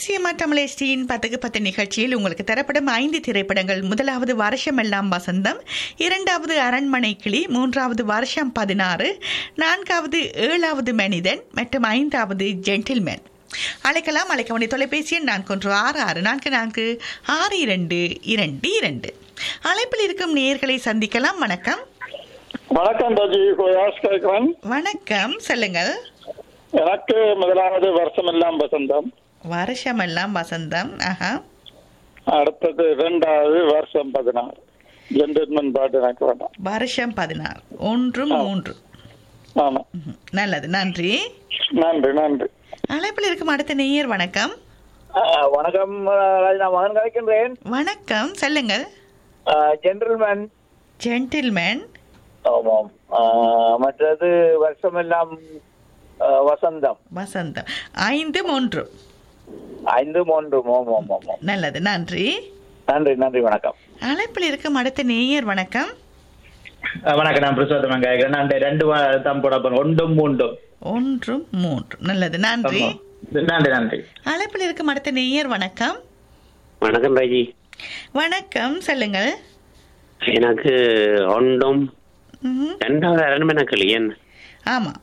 சிஎம்ஆ தமிழேஷ்டியின் பத்துக்கு பத்து நிகழ்ச்சியில் உங்களுக்கு தரப்படும் ஐந்து திரைப்படங்கள் முதலாவது வருஷமெல்லாம் வசந்தம் இரண்டாவது அரண்மனை கிளி மூன்றாவது வருஷம் பதினாறு நான்காவது ஏழாவது மனிதன் மற்றும் ஐந்தாவது ஜென்டில்மேன் அழைக்கலாம் அழைக்க வேண்டிய தொலைபேசி எண் நான்கு ஒன்று ஆறு ஆறு நான்கு நான்கு ஆறு இரண்டு இரண்டு இரண்டு அழைப்பில் இருக்கும் நேயர்களை சந்திக்கலாம் வணக்கம் வணக்கம் ரஜி கோயாஸ் கேட்கிறேன் வணக்கம் சொல்லுங்கள் எனக்கு முதலாவது வருஷமெல்லாம் வசந்தம் வருஷமெல்லாம் வசந்தம் ஆஹா அடுத்தது இரண்டாவது வருஷம் பதினாறு ஜென்டில்மேன் பாட்டு எனக்கு வேண்டாம் வருஷம் பதினாறு ஒன்று மூன்று ஆமா ம்ஹும். நல்லது நன்றி நன்றி நன்றி அழைப்பில் இருக்கும் அடுத்த நேயர் வணக்கம் வணக்கம் நான் மகன் கலைக்கின்றேன் வணக்கம் சொல்லுங்கள் ஜென்டில்மேன் ஜென்டில்மேன் ஆமாம் ஆஹ் மற்றது வருஷமெல்லாம் ஆஹ் வசந்தம் வசந்தம் ஐந்து மூன்று ஐந்து மூன்று ஓம் ஓம் ஓம் ஓம். நல்லது நன்றி நன்றி நன்றி வணக்கம் அழைப்பில் இருக்கும் அடுத்த நேயர் வணக்கம் வணக்கம் நான் பிரசோத்தமன் கேட்கிறேன் நான் ரெண்டு வா- தான் போட போறேன் ஒன்றும் மூன்றும் ஒன்று மூன்று நல்லது நன்றி ஆமா. நன்றி நன்றி அழைப்பில் இருக்கும் அடுத்த நேயர் வணக்கம் வணக்கம் ராஜி வணக்கம் சொல்லுங்கள் எனக்கு ஒன்றும் ம்ஹும். ரெண்டாவது அரண்மனை கிளி என்ன ஆமாம்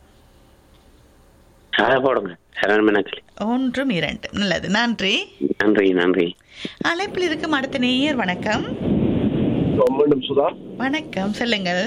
அதை போடுங்க அரண்மனை கிளி ஒன்றும் இரண்டு நல்லது நன்றி நன்றி நன்றி அழைப்பில் இருக்கும் அடுத்த நேயர் வணக்கம் மீண்டும் சுதா வணக்கம் சொல்லுங்கள்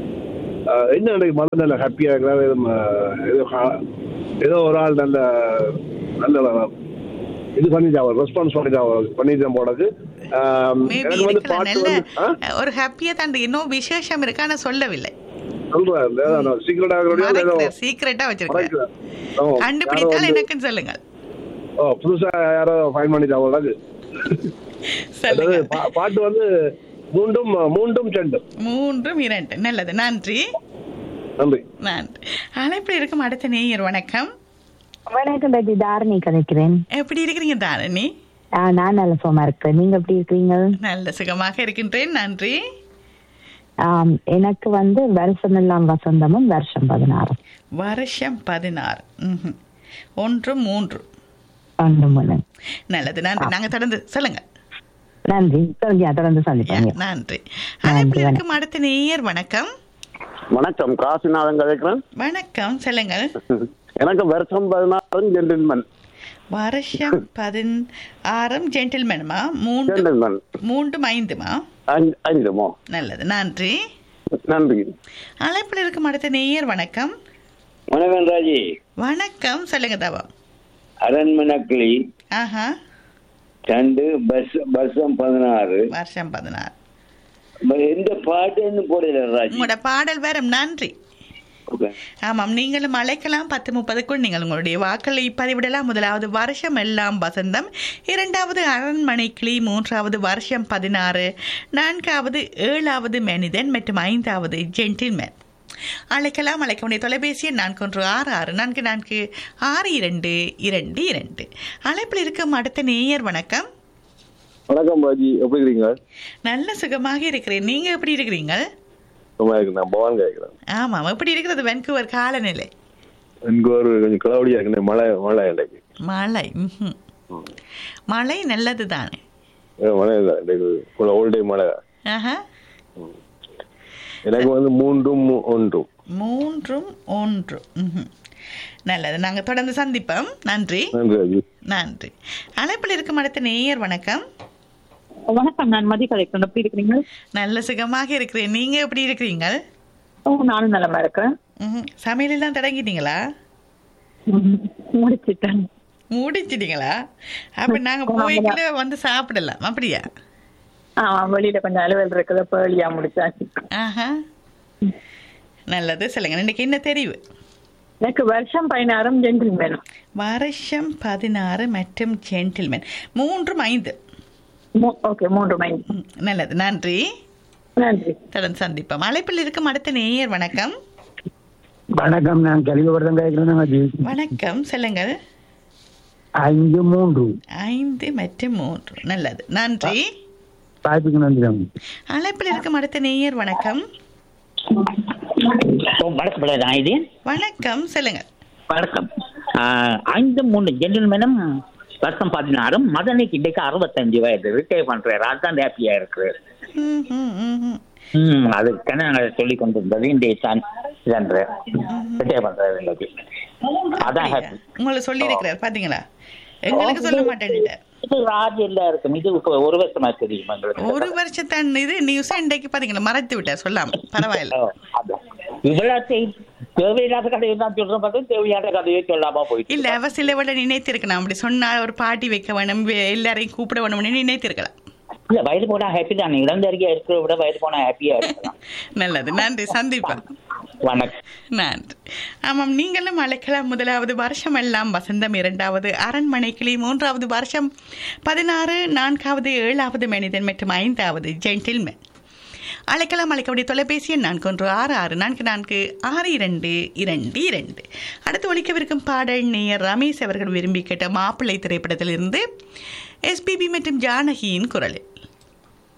ஆஹ் என்ன இன்னைக்கு மழை நல்ல ஹாப்பியா இருக்கிறார் ஏதோ ம- ஏதோ ஹா- ஏதோ ஒரு ஆள் நல்ல நல்ல இது பண்ணிட்டாங்க ரெஸ்பான்ஸ் பண்ணிட்டாங்க பண்ணிட்டேன் போனது ஆம், மேபி எனக்கு வந்து இருக்கலாம் பாட்டு நல்ல வந்து ஆ? ஒரு ஹாப்பியா தான் இன்னும் விசேஷம் இருக்கா நான் சொல்லவில்லை சொல்றேன் சீக்கிரட் ஆகிறோட ஏதோ சீக்கிரட்டா வச்சிருக்கேன் மறைக்கிறேன். ஓ, யாரோ கண்டுபிடித்தால் வந்து- எனக்குன்னு சொல்லுங்கள் ஓ புதுசா யாரோ ஃபைன் பண்ணிட்டாங்க அது அதாவது சொல்லுங்க பா- பாட்டு வந்து மூண்டும் மூண்டும் செண்டும் மூன்றும் இரண்டு நல்லது நன்றி நன்றி நன்றி அழைப்பில் இருக்கும் அடுத்த நேயர் வணக்கம் வணக்கம் ராஜி தாரணி கதைக்கிறேன் எப்படி இருக்கிறீங்க தாரணி ஆ, நான் நல்ல சுகமா இருக்கேன் நீங்க எப்படி இருக்கீங்க நல்ல சுகமாக இருக்கின்றேன் நன்றி ஆம், எனக்கு வந்து வருஷமெல்லாம் வசந்தமும் வருஷம் பதினாறு வருஷம் பதினாறு ம்ஹும். ஒன்று மூன்று ஒன்று மூணு நல்லது நன்றி நாங்க தொடர்ந்து சொல்லுங்க நன்றி தொடர்ந்து தொடர்ந்து சந்திப்பாங்க நன்றி அழைப்பில் இருக்கும் அடுத்த நேயர் வணக்கம் வணக்கம் காசிநாதன் கதைக்கிறேன் வணக்கம் சொல்லுங்கள் எனக்கு வருஷம் பதினாறு ஜென்டில்மேன் வருஷம் பதினாறும் ஜென்டில்மேனுமா மூன்று ஜென்டில்மேன் மூன்றும் ஐந்துமா அஞ்சுமோ நல்லது நன்றி நன்றி அழைப்பில் இருக்கும் அடுத்த நேயர் வணக்கம் வணக்கம் ராஜி வணக்கம் சொல்லுங்க தவா அரண்மனை கிளி ஆஹா ரெண்டு பஸ் வருஷம் பதினாறு வருஷம் பதினாறு எந்த பாட்டுன்னு போடல ராஜி உங்களோட பாடல் வரும் நன்றி ஆமாம் நீங்களும் அழைக்கலாம் பத்து முப்பதுக்குள் நீங்கள் உங்களுடைய வாக்களை பதிவிடலாம் முதலாவது வருஷம் எல்லாம் வசந்தம் இரண்டாவது அரண்மனை கிளி மூன்றாவது வருஷம் பதினாறு நான்காவது ஏழாவது மனிதன் மற்றும் ஐந்தாவது ஜென்டில்மேன் அழைக்கலாம் அழைக்க வேண்டிய தொலைபேசி எண் நான்கு ஒன்று ஆறு ஆறு நான்கு நான்கு ஆறு இரண்டு இரண்டு இரண்டு அழைப்பில் இருக்கும் அடுத்த நேயர் வணக்கம் வணக்கம் ராஜி எப்படி இருக்கீங்க நல்ல சுகமாக இருக்கிறேன் நீங்க எப்படி இருக்கிறீங்க சும்மா இருக்கு நான் பவான் கேட்கிறேன் ஆமாம் எப்படி இருக்கிறது வென்கூவர் காலநிலை எனக்கு ஒரு கொஞ்சம் கிளவுடியா இருக்கு மழை மழை இன்றைக்கு மழை ம்ஹும். மழை நல்லது தானே ஏ, மழை இல்லை இன்றைக்கு ஓல் டே மழை ஆஹா எனக்கு வந்து மூன்றும் மூ- ஒன்றும் மூன்றும் ஒன்று ம்ஹும். நல்லது நாங்கள் தொடர்ந்து சந்திப்போம் நன்றி நன்றி ராஜி நன்றி அழைப்பில் இருக்கும் அடுத்த நேயர் வணக்கம் வணக்கம் நான் மதி கதைக்கிறேன் எப்படி இருக்கிறீங்க நல்ல சுகமாக இருக்கிறேன் நீங்க எப்படி இருக்கிறீங்க ஓ நானும் நலமா இருக்கிறேன் ம்ஹும். சமையலெல்லாம் தொடங்கிட்டீங்களா ம், முடிச்சிட்டேன் முடிச்சிட்டீங்களா அப்ப நாங்க போய்க்குள்ள வந்து சாப்பிடலாம் அப்படியா ஆமா வெளியில கொஞ்சம் அலுவல் இருக்குது அப்ப வெளியா முடிச்சாச்சு ஆஹா நல்லது சொல்லுங்க இன்னைக்கு என்ன தெரிவு எனக்கு வருஷம் பதினாறும் ஜென்டில் வேணும் வருஷம் பதினாறு மற்றும் ஜென்டில்மேன் மூன்றும் ஐந்து ஓகே மூன்று மைண்ட் ம், நல்லது நன்றி நன்றி தொடர்ந்து சந்திப்போம் அழைப்பில் இருக்கும் அடுத்த நேயர் வணக்கம் வணக்கம் நான் கலிவர்தம் கேட்கிறேன் அஜி வணக்கம் சொல்லுங்கள் ஐந்து மூன்று ஐந்து மற்றும் மூன்று நல்லது நன்றி வாய்ப்புக்கு நன்றி அழைப்பில் இருக்கும் அடுத்த நேயர் வணக்கம் வணக்கம் பிள்ளை இது வணக்கம் சொல்லுங்க வணக்கம் ஆஹ் ஐந்து மூணு ஜென்டில்மேனும் வருஷம் பதினாறும் மதனிக்கு இன்னைக்கு அறுபத்தஞ்சு வயது ரிட்டையர் பண்றாரு அதுதான் ஹாப்பியா இருக்கு ம், ம், ம், ம். ம் அதுக்கான நாங்கள் சொல்லி கொண்டிருந்தது இன்றைய தான் இதன்று ரிட்டையர் பண்றாரு இன்னைக்கு அதான் ஹாப்பி உங்களை சொல்லி இருக்கிறார் பாத்தீங்களா எங்களுக்கு சொல்ல மாட்டேன்னுட்டார் இது ராஜ் இல்ல இருக்கும் இது இப்போ ஒரு வருஷமா தெரியும் எங்களுக்கு ஒரு வருஷத்தான் இது நியூஸ் இன்றைக்கு பாத்தீங்களா மறைத்து விட்டார் சொல்லாம பரவாயில்ல அதான். இவ்வளவு செய்- தேவையில்லாத கதையை தான் சொல்றோம் பார்த்து தேவையான கதையை சொல்லாம போயிட்டு இல்ல அவ சில விட நினைத்திருக்கலாம் அப்படி சொன்னா ஒரு பாட்டி வைக்க வேணும் வே- எல்லாரையும் கூப்பிட வேணும்னு நினைத்திருக்கலாம் இல்ல வயது போனா ஹாப்பி தான் இளந்தறியா இருக்கிற விட வயது போனா ஹாப்பியா இருக்கலாம் நல்லது நன்றி சந்திப்பா வணக்கம் நன்றி ஆமாம் நீங்களும் அழைக்கலாம் முதலாவது வருஷம் எல்லாம் வசந்தம் இரண்டாவது அரண்மனை கிளி மூன்றாவது வருஷம் பதினாறு நான்காவது ஏழாவது மனிதன் மற்றும் ஐந்தாவது ஜென்டில்மேன் அழைக்கலாம் அழைக்கக்கூடிய தொலைபேசி எண் நான்கு ஒன்று ஆறு ஆறு நான்கு நான்கு ஆறு இரண்டு இரண்டு இரண்டு அடுத்து ஒழிக்கவிருக்கும் பாடல் நேயர் ரமேஷ் அவர்கள் விரும்பி கேட்ட மாப்பிள்ளை திரைப்படத்திலிருந்து எஸ்பிபி மற்றும் ஜானகியின் குரலில்